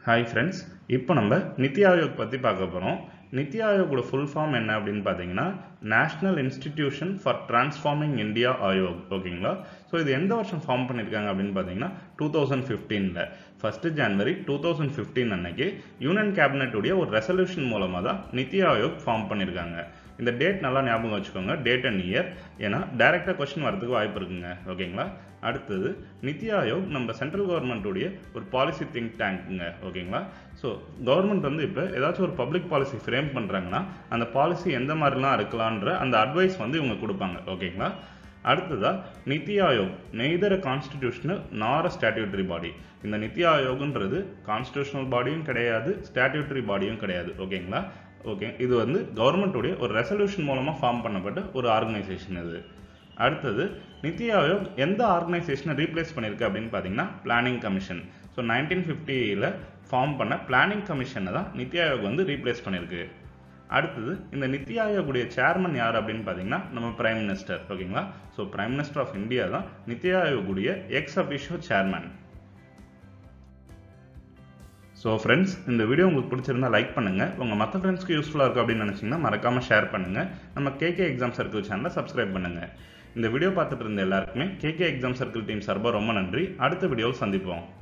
hi friends இப்போ நம்ம நித்தி ஆயோக் பற்றி பார்க்க போகிறோம் நித்தி ஆயோகோட ஃபுல் ஃபார்ம் என்ன அப்படின்னு பார்த்தீங்கன்னா national institution for transforming India Aayog ஓகேங்களா ஸோ இது எந்த வருஷம் ஃபார்ம் பண்ணியிருக்காங்க அப்படின்னு பார்த்தீங்கன்னா டூ தௌசண்ட் ஃபிஃப்டீனில் first January two thousand fifteen அன்னைக்கு யூனியன் கேபினட்டுடைய ஒரு ரெசல்யூஷன் மூலமாக தான் நித்தி ஆயோக் ஃபார்ம் பண்ணியிருக்காங்க இந்த டேட் நல்லா ஞாபகம் வச்சுக்கோங்க டேட் அண்ட் இயர் ஏன்னா டைரெக்டாக கொஸ்டின் வரதுக்கு வாய்ப்பு இருக்குங்க ஓகேங்களா அடுத்தது நித்தி ஆயோக் நம்ம சென்ட்ரல் கவர்மெண்ட்டுடைய ஒரு பாலிசி திங்க் டேங்க்குங்க ஓகேங்களா ஸோ கவர்மெண்ட் வந்து இப்போ ஏதாச்சும் ஒரு பப்ளிக் பாலிசி ஃப்ரேம் பண்ணுறாங்கன்னா அந்த பாலிசி எந்த மாதிரிலாம் இருக்கலான்ற அந்த அட்வைஸ் வந்து இவங்க கொடுப்பாங்க ஓகேங்களா அடுத்ததா NITI Aayog neither constitutional nor statutory body இந்த நித்தி ஆயோக்ன்றது கான்ஸ்டியூஷனல் பாடியும் கிடையாது ஸ்டாட்யூட்டரி பாடியும் கிடையாது ஓகேங்களா ஓகே இது வந்து கவர்மெண்ட்டுடைய ஒரு ரெசல்யூஷன் மூலமாக ஃபார்ம் பண்ணப்பட்ட ஒரு ஆர்கனைசேஷன் இது அடுத்தது நித்தி ஆயோக் எந்த ஆர்கனைசேஷனை ரீப்ளேஸ் பண்ணியிருக்கு அப்படின்னு பார்த்தீங்கன்னா பிளானிங் கமிஷன் ஸோ நைன்டீன் ஃபிஃப்டியில் ஃபார்ம் பண்ண பிளானிங் கமிஷனை தான் நித்தி ஆயோக் வந்து ரீப்ளேஸ் பண்ணியிருக்கு அடுத்தது இந்த நித்தி ஆயோக்குடைய சேர்மன் யார் அப்படின்னு பார்த்தீங்கன்னா நம்ம பிரைம் மினிஸ்டர் ஓகேங்களா so prime minister of India தான் நித்தி ஆயோக்குடைய ex officio chairman so friends இந்த வீடியோ உங்களுக்கு பிடிச்சிருந்தா லைக் பண்ணுங்கள் உங்கள் மற்ற ஃப்ரெண்ட்ஸ்க்கு யூஸ்ஃபுல்லாக இருக்கும் அப்படின்னு நினச்சிங்கன்னா மறக்காமல் ஷேர் பண்ணுங்கள் நம்ம கேகே எக்ஸாம் சர்க்கிள் சேனலை சப்ஸ்கிரைப் பண்ணுங்கள் இந்த வீடியோ பார்த்துட்டு இருந்த எல்லாருக்குமே கேகே எக்ஸாம் சர்க்கிள் டீம் சார்பாக ரொம்ப நன்றி அடுத்த வீடியோவில் சந்திப்போம்